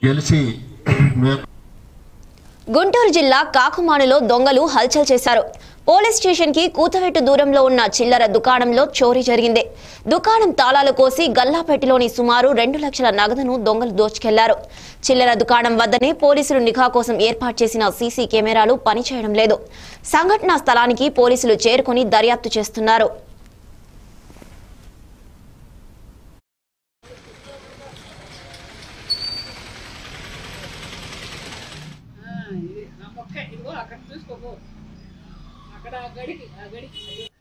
గెలిచి మేము గుంటూరు జిల్లా కాకుమానులో దొంగలు హల్చల్ చేశారు పోలీస్ స్టేషన్ కి కూతవెట్టు దూరంలో ఉన్న చిల్లర దుకాణంలో చోరీ జరిగింది దుకాణం తాళాలు కోసి గల్లాపెట్టిలోని సుమారు రెండు లక్షల నగదును దొంగలు దోచుకెళ్లారు చిల్లర దుకాణం వద్దనే పోలీసులు నిఘా కోసం ఏర్పాటు చేసిన సీసీ కెమెరాలు పనిచేయడం లేదు సంఘటనా స్థలానికి పోలీసులు చేరుకుని దర్యాప్తు చేస్తున్నారు ఆ, ఇది ఆ మొక్క ఇదిగో అక్కడ చూసుకోపో అక్కడ ఆ గడికి ఆ గడికి అయ్యో.